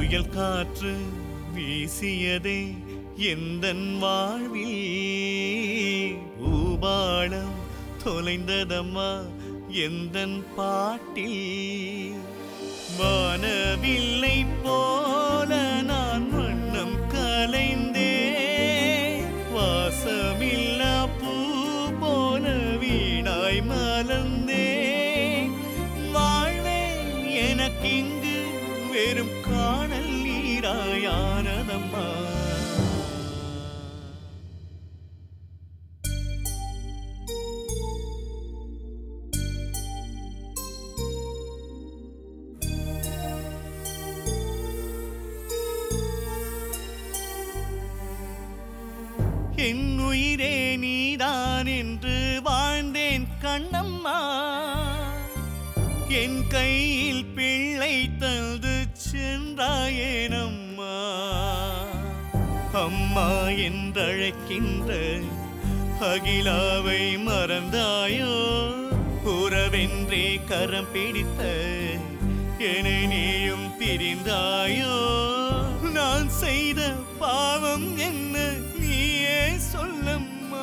புயல் காற்று வீசியதே எந்தன் வாழ்வில் பூபாலம் தொலைந்ததம்மா எந்தன் பாட்டில் வானவில்லை போல நான் வண்ணம் கலைந்தே வாசமில்லா பூ போல வீணாய் மலர்ந்தே வாழ்வே எனக்கிங்கு வெறும் காணல் நீராயானதம்மா என் உயிரே நீதான் என்று வாழ்ந்தேன் கண்ணம்மா என் கையில் பிள்ளை தந்து சென்றாயேனம்மா அம்மா என்றழைக்கின்ற அகிலாவை மறந்தாயோ உறவென்றே கரம் பிடித்த என்னை நீயும் பிரிந்தாயோ நான் செய்த பாவம் என்ன நீயே சொல்லம்மா